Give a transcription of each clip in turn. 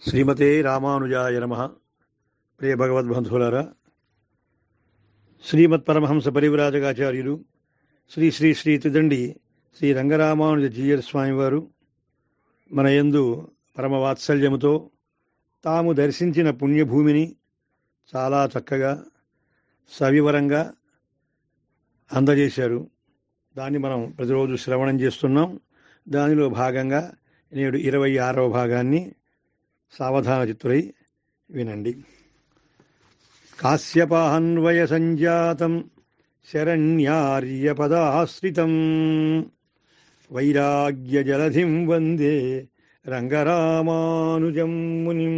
శ్రీమతే రామానుజాయ నమ ప్రియ భగవద్బంధువులారా శ్రీమత్ పరమహంస పరివిరాజకాచార్యులు శ్రీ శ్రీ శ్రీ త్రిదండి శ్రీ రంగరామానుజ జీయర్ స్వామివారు మన యందు పరమ వాత్సల్యముతో తాము దర్శించిన పుణ్యభూమిని చాలా చక్కగా సవివరంగా అందజేశారు దాన్ని మనం ప్రతిరోజు శ్రవణం చేస్తున్నాం దానిలో భాగంగా నేడు ఇరవై ఆరవ భాగాన్ని సావధాన చిత్తులై వినండి కాశ్యపాన్వయ సంజాతం శరణ్యార్యపదాశ్రితం వైరాగ్య జలధిం వందే రంగరామానుజం మునిం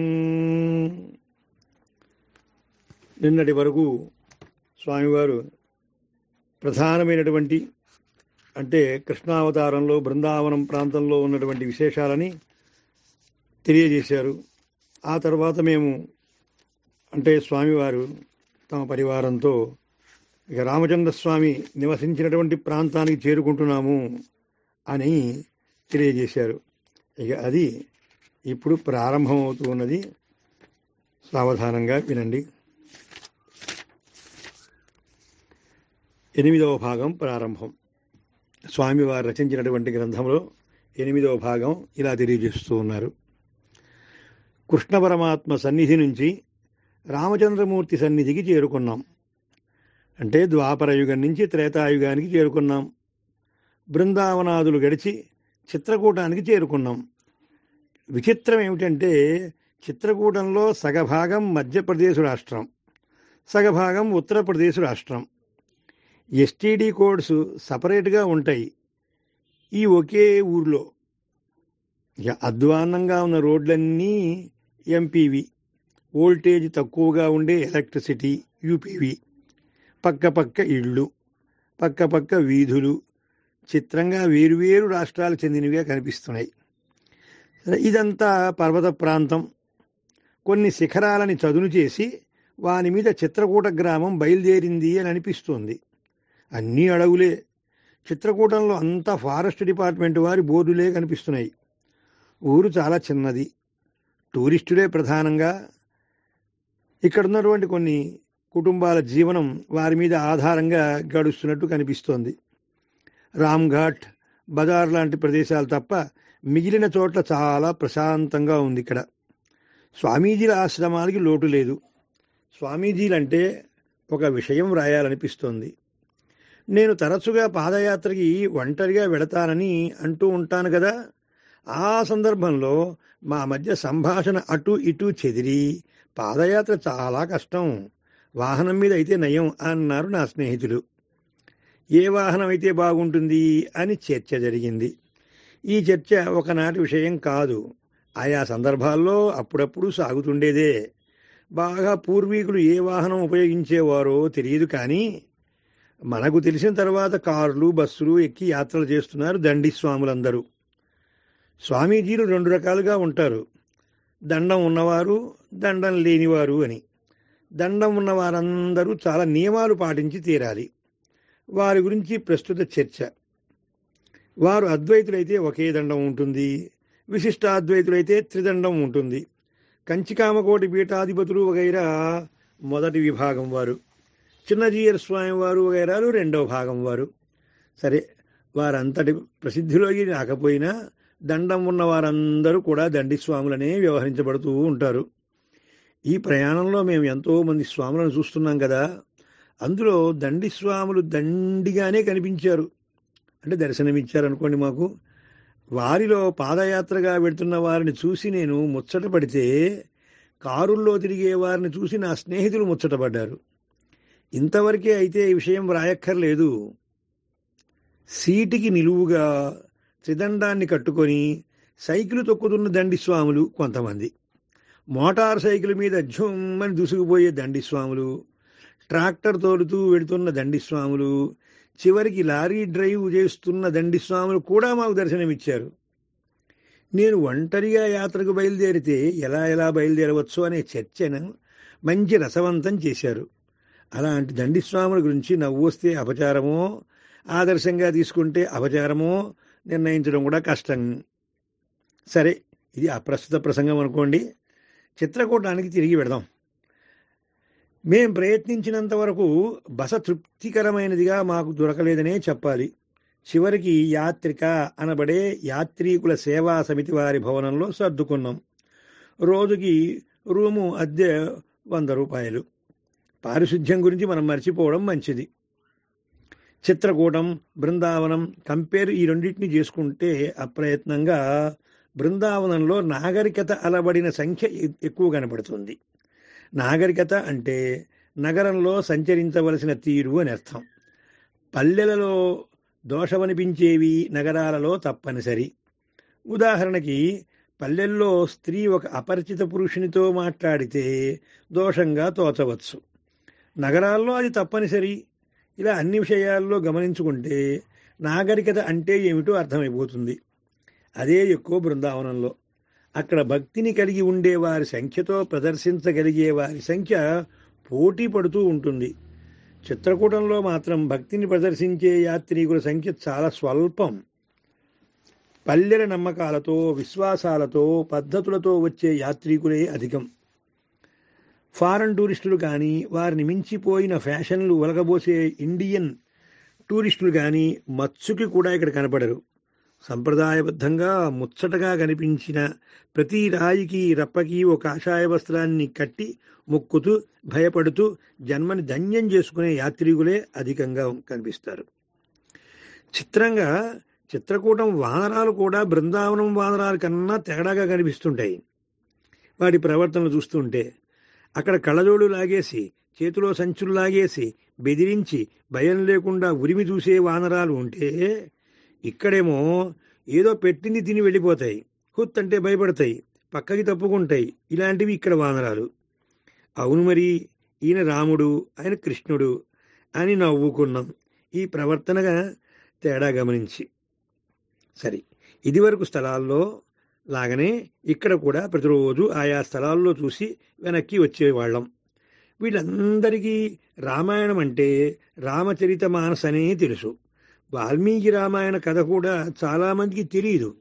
నిన్నటి వరకు స్వామివారు ప్రధానమైనటువంటి అంటే కృష్ణావతారంలో బృందావనం ప్రాంతంలో ఉన్నటువంటి విశేషాలని తెలియజేశారు ఆ తర్వాత మేము అంటే స్వామివారు తమ పరివారంతో ఇక రామచంద్ర స్వామి నివసించినటువంటి ప్రాంతానికి చేరుకుంటున్నాము అని తెలియజేశారు ఇక అది ఇప్పుడు ప్రారంభమవుతూ ఉన్నది సావధానంగా వినండి ఎనిమిదవ భాగం ప్రారంభం స్వామివారు రచించినటువంటి గ్రంథంలో ఎనిమిదవ భాగం ఇలా తెలియజేస్తూ ఉన్నారు కృష్ణ పరమాత్మ సన్నిధి నుంచి రామచంద్రమూర్తి సన్నిధికి చేరుకున్నాం అంటే ద్వాపర యుగం నుంచి త్రేతాయుగానికి చేరుకున్నాం బృందావనాదులు గడిచి చిత్రకూటానికి చేరుకున్నాం విచిత్రం ఏమిటంటే చిత్రకూటంలో సగభాగం మధ్యప్రదేశ్ రాష్ట్రం సగభాగం ఉత్తరప్రదేశ్ రాష్ట్రం ఎస్టీడీ కోడ్స్ సపరేట్గా ఉంటాయి ఈ ఒకే ఊర్లో ఇక అధ్వాన్నంగా ఉన్న రోడ్లన్నీ ఎంపీవి వోల్టేజ్ తక్కువగా ఉండే ఎలక్ట్రిసిటీ యూపీవి పక్క పక్క ఇళ్ళు పక్క పక్క వీధులు చిత్రంగా వేరువేరు రాష్ట్రాలకు చెందినవిగా కనిపిస్తున్నాయి ఇదంతా పర్వత ప్రాంతం కొన్ని శిఖరాలని చదును చేసి వాని మీద చిత్రకూట గ్రామం బయలుదేరింది అని అనిపిస్తుంది అన్నీ అడవులే చిత్రకూటంలో అంతా ఫారెస్ట్ డిపార్ట్మెంట్ వారి బోర్డులే కనిపిస్తున్నాయి ఊరు చాలా చిన్నది టూరిస్టులే ప్రధానంగా ఇక్కడ ఉన్నటువంటి కొన్ని కుటుంబాల జీవనం వారి మీద ఆధారంగా గడుస్తున్నట్టు కనిపిస్తోంది రామ్ఘాట్ బజార్ లాంటి ప్రదేశాలు తప్ప మిగిలిన చోట్ల చాలా ప్రశాంతంగా ఉంది ఇక్కడ స్వామీజీల ఆశ్రమాలకి లోటు లేదు స్వామీజీలంటే ఒక విషయం రాయాలనిపిస్తోంది నేను తరచుగా పాదయాత్రకి ఒంటరిగా వెళతానని అంటూ ఉంటాను కదా ఆ సందర్భంలో మా మధ్య సంభాషణ అటు ఇటు చెదిరి పాదయాత్ర చాలా కష్టం వాహనం మీద అయితే నయం అన్నారు నా స్నేహితులు ఏ వాహనం అయితే బాగుంటుంది అని చర్చ జరిగింది ఈ చర్చ ఒకనాటి విషయం కాదు ఆయా సందర్భాల్లో అప్పుడప్పుడు సాగుతుండేదే బాగా పూర్వీకులు ఏ వాహనం ఉపయోగించేవారో తెలియదు కానీ మనకు తెలిసిన తర్వాత కార్లు బస్సులు ఎక్కి యాత్రలు చేస్తున్నారు దండి స్వాములందరూ స్వామీజీలు రెండు రకాలుగా ఉంటారు దండం ఉన్నవారు దండం లేనివారు అని దండం ఉన్న వారందరూ చాలా నియమాలు పాటించి తీరాలి వారి గురించి ప్రస్తుత చర్చ వారు అద్వైతులైతే ఒకే దండం ఉంటుంది విశిష్ట అద్వైతులైతే త్రిదండం ఉంటుంది కంచికామకోటి పీఠాధిపతులు వగైరా మొదటి విభాగం వారు చిన్నజీయర్ స్వామి వారు వగైరాలు రెండవ భాగం వారు సరే వారంతటి ప్రసిద్ధిలోకి రాకపోయినా దండం ఉన్న వారందరూ కూడా దండి స్వాములనే వ్యవహరించబడుతూ ఉంటారు ఈ ప్రయాణంలో మేము ఎంతో మంది స్వాములను చూస్తున్నాం కదా అందులో దండి స్వాములు దండిగానే కనిపించారు అంటే దర్శనమిచ్చారు అనుకోండి మాకు వారిలో పాదయాత్రగా వెడుతున్న వారిని చూసి నేను ముచ్చట పడితే కారుల్లో తిరిగే వారిని చూసి నా స్నేహితులు ముచ్చటపడ్డారు ఇంతవరకే అయితే ఈ విషయం వ్రాయక్కర్లేదు సీటికి నిలువుగా త్రిదండాన్ని కట్టుకొని సైకిల్ తొక్కుతున్న దండి స్వాములు కొంతమంది మోటార్ సైకిల్ మీద ఝుమ్మని దూసుకుపోయే దండి స్వాములు ట్రాక్టర్ తోలుతూ వెడుతున్న దండి స్వాములు చివరికి లారీ డ్రైవ్ చేస్తున్న దండి స్వాములు కూడా మాకు దర్శనమిచ్చారు నేను ఒంటరిగా యాత్రకు బయలుదేరితే ఎలా ఎలా బయలుదేరవచ్చు అనే చర్చను మంచి రసవంతం చేశారు అలాంటి దండి స్వాముల గురించి నవ్వు వస్తే అపచారమో ఆదర్శంగా తీసుకుంటే అపచారమో నిర్ణయించడం కూడా కష్టం సరే ఇది అప్రస్తుత ప్రసంగం అనుకోండి చిత్రకూటానికి తిరిగి వెడదాం మేం ప్రయత్నించినంత వరకు బస తృప్తికరమైనదిగా మాకు దొరకలేదనే చెప్పాలి చివరికి యాత్రిక అనబడే యాత్రీకుల సేవా సమితి వారి భవనంలో సర్దుకున్నాం రోజుకి రూము అద్దె వంద రూపాయలు పారిశుద్ధ్యం గురించి మనం మర్చిపోవడం మంచిది చిత్రకూటం బృందావనం కంపేర్ ఈ రెండింటిని చేసుకుంటే అప్రయత్నంగా బృందావనంలో నాగరికత అలబడిన సంఖ్య ఎ- ఎక్కువ కనబడుతుంది నాగరికత అంటే నగరంలో సంచరించవలసిన తీరు అని అర్థం పల్లెలలో దోషమనిపించేవి నగరాలలో తప్పనిసరి ఉదాహరణకి పల్లెల్లో స్త్రీ ఒక అపరిచిత పురుషునితో మాట్లాడితే దోషంగా తోచవచ్చు నగరాల్లో అది తప్పనిసరి ఇలా అన్ని విషయాల్లో గమనించుకుంటే నాగరికత అంటే ఏమిటో అర్థమైపోతుంది అదే ఎక్కువ బృందావనంలో అక్కడ భక్తిని కలిగి ఉండే వారి సంఖ్యతో ప్రదర్శించగలిగే వారి సంఖ్య పోటీ పడుతూ ఉంటుంది చిత్రకూటంలో మాత్రం భక్తిని ప్రదర్శించే యాత్రికుల సంఖ్య చాలా స్వల్పం పల్లెల నమ్మకాలతో విశ్వాసాలతో పద్ధతులతో వచ్చే యాత్రికులే అధికం ఫారెన్ టూరిస్టులు కానీ వారిని మించిపోయిన ఫ్యాషన్లు ఒలగబోసే ఇండియన్ టూరిస్టులు కానీ మత్సుకి కూడా ఇక్కడ కనపడరు సంప్రదాయబద్ధంగా ముచ్చటగా కనిపించిన ప్రతి రాయికి రప్పకి ఒక కాషాయ వస్త్రాన్ని కట్టి మొక్కుతూ భయపడుతూ జన్మని ధన్యం చేసుకునే యాత్రికులే అధికంగా కనిపిస్తారు చిత్రంగా చిత్రకూటం వానరాలు కూడా బృందావనం వానరాల కన్నా తెగడాగా కనిపిస్తుంటాయి వాటి ప్రవర్తనలు చూస్తుంటే అక్కడ కళ్ళజోడు లాగేసి చేతిలో సంచులు లాగేసి బెదిరించి భయం లేకుండా ఉరిమి చూసే వానరాలు ఉంటే ఇక్కడేమో ఏదో పెట్టింది తిని వెళ్ళిపోతాయి హుత్ అంటే భయపడతాయి పక్కకి తప్పుకుంటాయి ఇలాంటివి ఇక్కడ వానరాలు అవును మరి ఈయన రాముడు ఆయన కృష్ణుడు అని నవ్వుకున్నాం ఈ ప్రవర్తనగా తేడా గమనించి సరే ఇదివరకు స్థలాల్లో లాగానే ఇక్కడ కూడా ప్రతిరోజు ఆయా స్థలాల్లో చూసి వెనక్కి వచ్చేవాళ్ళం వీళ్ళందరికీ రామాయణం అంటే రామచరిత మానస్ అనే తెలుసు వాల్మీకి రామాయణ కథ కూడా చాలామందికి తెలియదు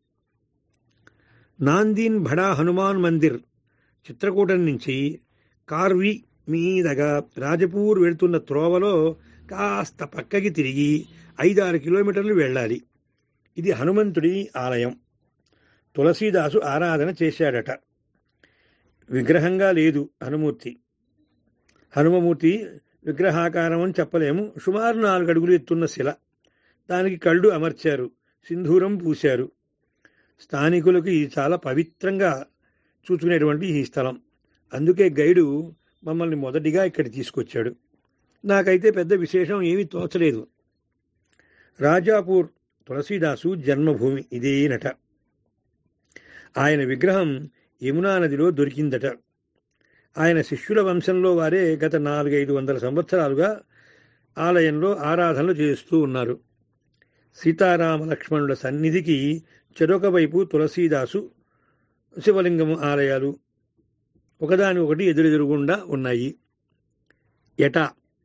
నాందీన్ భడా హనుమాన్ మందిర్ చిత్రకూటం నుంచి కార్వి మీదగా రాజపూర్ వెళ్తున్న త్రోవలో కాస్త పక్కకి తిరిగి ఐదారు కిలోమీటర్లు వెళ్ళాలి ఇది హనుమంతుడి ఆలయం తులసీదాసు ఆరాధన చేశాడట విగ్రహంగా లేదు హనుమూర్తి హనుమమూర్తి విగ్రహాకారం అని చెప్పలేము సుమారు నాలుగు అడుగులు ఎత్తున్న శిల దానికి కళ్ళు అమర్చారు సింధూరం పూశారు స్థానికులకి చాలా పవిత్రంగా చూసుకునేటువంటి ఈ స్థలం అందుకే గైడు మమ్మల్ని మొదటిగా ఇక్కడ తీసుకొచ్చాడు నాకైతే పెద్ద విశేషం ఏమీ తోచలేదు రాజాపూర్ తులసీదాసు జన్మభూమి ఇదేనట ఆయన విగ్రహం యమునా నదిలో దొరికిందట ఆయన శిష్యుల వంశంలో వారే గత నాలుగైదు వందల సంవత్సరాలుగా ఆలయంలో ఆరాధనలు చేస్తూ ఉన్నారు సీతారామ లక్ష్మణుల సన్నిధికి చెరొక వైపు తులసీదాసు శివలింగం ఆలయాలు ఒకదాని ఒకటి ఎదురెదురుగుండా ఉన్నాయి ఎటా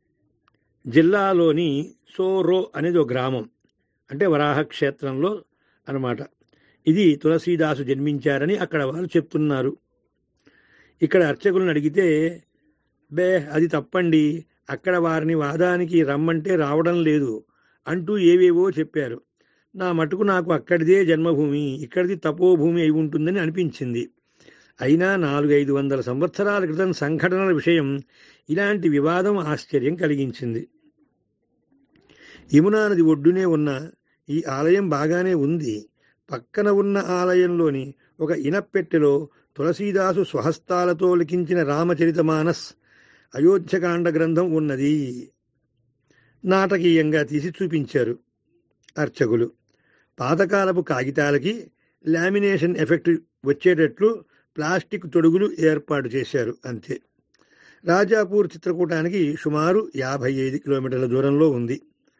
జిల్లాలోని సోరో అనేది ఒక గ్రామం అంటే వరాహ క్షేత్రంలో అన్నమాట ఇది తులసీదాసు జన్మించారని అక్కడ వాళ్ళు చెప్తున్నారు ఇక్కడ అర్చకులను అడిగితే బే అది తప్పండి అక్కడ వారిని వాదానికి రమ్మంటే రావడం లేదు అంటూ ఏవేవో చెప్పారు నా మటుకు నాకు అక్కడిదే జన్మభూమి ఇక్కడిది తపోభూమి అయి ఉంటుందని అనిపించింది అయినా నాలుగైదు వందల సంవత్సరాల క్రితం సంఘటనల విషయం ఇలాంటి వివాదం ఆశ్చర్యం కలిగించింది యమునా నది ఒడ్డునే ఉన్న ఈ ఆలయం బాగానే ఉంది పక్కన ఉన్న ఆలయంలోని ఒక ఇనప్పెట్టెలో తులసీదాసు స్వహస్తాలతో లిఖించిన రామచరితమానస్ అయోధ్యకాండ గ్రంథం ఉన్నది నాటకీయంగా తీసి చూపించారు అర్చకులు పాతకాలపు కాగితాలకి లామినేషన్ ఎఫెక్ట్ వచ్చేటట్లు ప్లాస్టిక్ తొడుగులు ఏర్పాటు చేశారు అంతే రాజాపూర్ చిత్రకూటానికి సుమారు యాభై ఐదు కిలోమీటర్ల దూరంలో ఉంది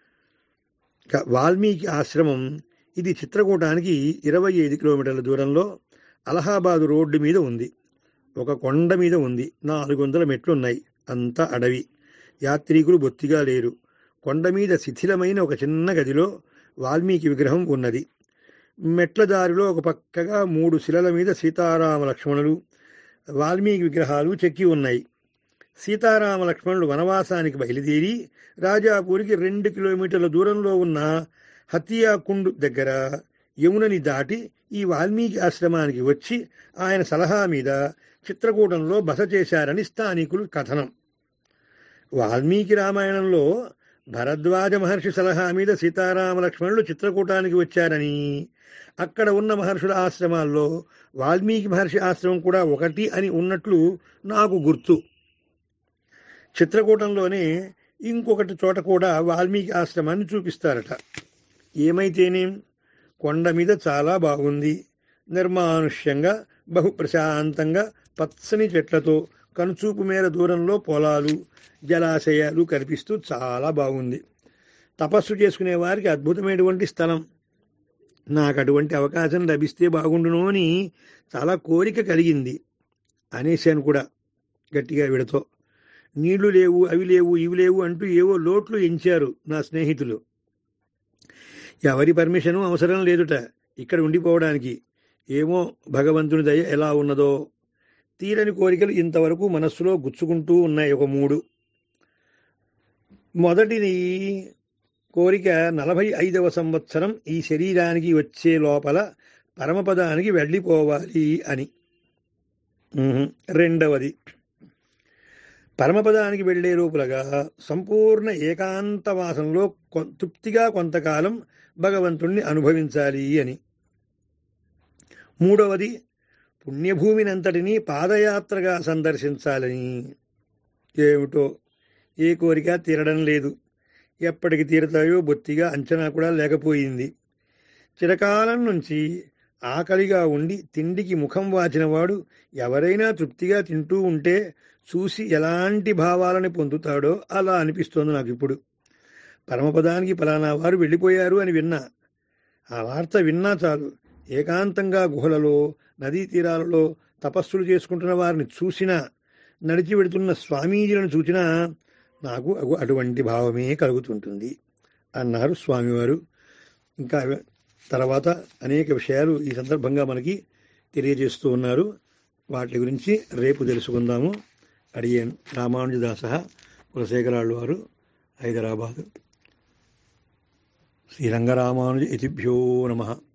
ఇక వాల్మీకి ఆశ్రమం ఇది చిత్రకూటానికి ఇరవై ఐదు కిలోమీటర్ల దూరంలో అలహాబాదు రోడ్డు మీద ఉంది ఒక కొండ మీద ఉంది నాలుగు వందల మెట్లున్నాయి అంతా అడవి యాత్రికులు బొత్తిగా లేరు కొండ మీద శిథిలమైన ఒక చిన్న గదిలో వాల్మీకి విగ్రహం ఉన్నది మెట్ల దారిలో ఒక పక్కగా మూడు శిలల మీద సీతారామ లక్ష్మణులు వాల్మీకి విగ్రహాలు చెక్కి ఉన్నాయి సీతారామ లక్ష్మణులు వనవాసానికి బయలుదేరి రాజాపూరికి రెండు కిలోమీటర్ల దూరంలో ఉన్న హతియాకుండు దగ్గర యమునని దాటి ఈ వాల్మీకి ఆశ్రమానికి వచ్చి ఆయన సలహా మీద చిత్రకూటంలో బస చేశారని స్థానికులు కథనం వాల్మీకి రామాయణంలో భరద్వాజ మహర్షి సలహా మీద సీతారామ లక్ష్మణులు చిత్రకూటానికి వచ్చారని అక్కడ ఉన్న మహర్షుల ఆశ్రమాల్లో వాల్మీకి మహర్షి ఆశ్రమం కూడా ఒకటి అని ఉన్నట్లు నాకు గుర్తు చిత్రకూటంలోనే ఇంకొకటి చోట కూడా వాల్మీకి ఆశ్రమాన్ని చూపిస్తారట ఏమైతేనేం కొండ మీద చాలా బాగుంది నిర్మానుష్యంగా బహు ప్రశాంతంగా పచ్చని చెట్లతో కనుచూపు మేర దూరంలో పొలాలు జలాశయాలు కనిపిస్తూ చాలా బాగుంది తపస్సు చేసుకునే వారికి అద్భుతమైనటువంటి స్థలం నాకు అటువంటి అవకాశం లభిస్తే బాగుండును అని చాలా కోరిక కలిగింది అనేశాను కూడా గట్టిగా విడతో నీళ్లు లేవు అవి లేవు ఇవి లేవు అంటూ ఏవో లోట్లు ఎంచారు నా స్నేహితులు ఎవరి పర్మిషను అవసరం లేదుట ఇక్కడ ఉండిపోవడానికి ఏమో భగవంతుని దయ ఎలా ఉన్నదో తీరని కోరికలు ఇంతవరకు మనస్సులో గుచ్చుకుంటూ ఉన్నాయి ఒక మూడు మొదటిది కోరిక నలభై ఐదవ సంవత్సరం ఈ శరీరానికి వచ్చే లోపల పరమపదానికి వెళ్ళిపోవాలి అని ఉహుం. రెండవది పరమపదానికి వెళ్లే రూపులుగా సంపూర్ణ ఏకాంతవాసంలో కొ- తృప్తిగా కొంతకాలం భగవంతుణ్ణి అనుభవించాలి అని మూడవది పుణ్యభూమినంతటినీ పాదయాత్రగా సందర్శించాలని ఏమిటో ఏ కోరిక తీరడం లేదు ఎప్పటికి తీరతాయో బొత్తిగా అంచనా కూడా లేకపోయింది చిరకాలం నుంచి ఆకలిగా ఉండి తిండికి ముఖం వాచినవాడు ఎవరైనా తృప్తిగా తింటూ ఉంటే చూసి ఎలాంటి భావాలని పొందుతాడో అలా అనిపిస్తోంది నాకు ఇప్పుడు పరమపదానికి ఫలానా వారు వెళ్ళిపోయారు అని విన్నా ఆ వార్త విన్నా చాలు ఏకాంతంగా గుహలలో నదీ తీరాలలో తపస్సులు చేసుకుంటున్న వారిని చూసినా నడిచి వెడుతున్న స్వామీజీలను చూసినా నాకు అగు- అటువంటి భావమే కలుగుతుంటుంది అన్నారు స్వామివారు ఇంకా తర్వాత అనేక విషయాలు ఈ సందర్భంగా మనకి తెలియజేస్తూ ఉన్నారు వాటి గురించి రేపు తెలుసుకుందాము అడియన్ రామానుజదాస కులశేఖరాళ్ళు వారు హైదరాబాదు శ్రీరంగరామానుజ ఇతిభ్యో నమ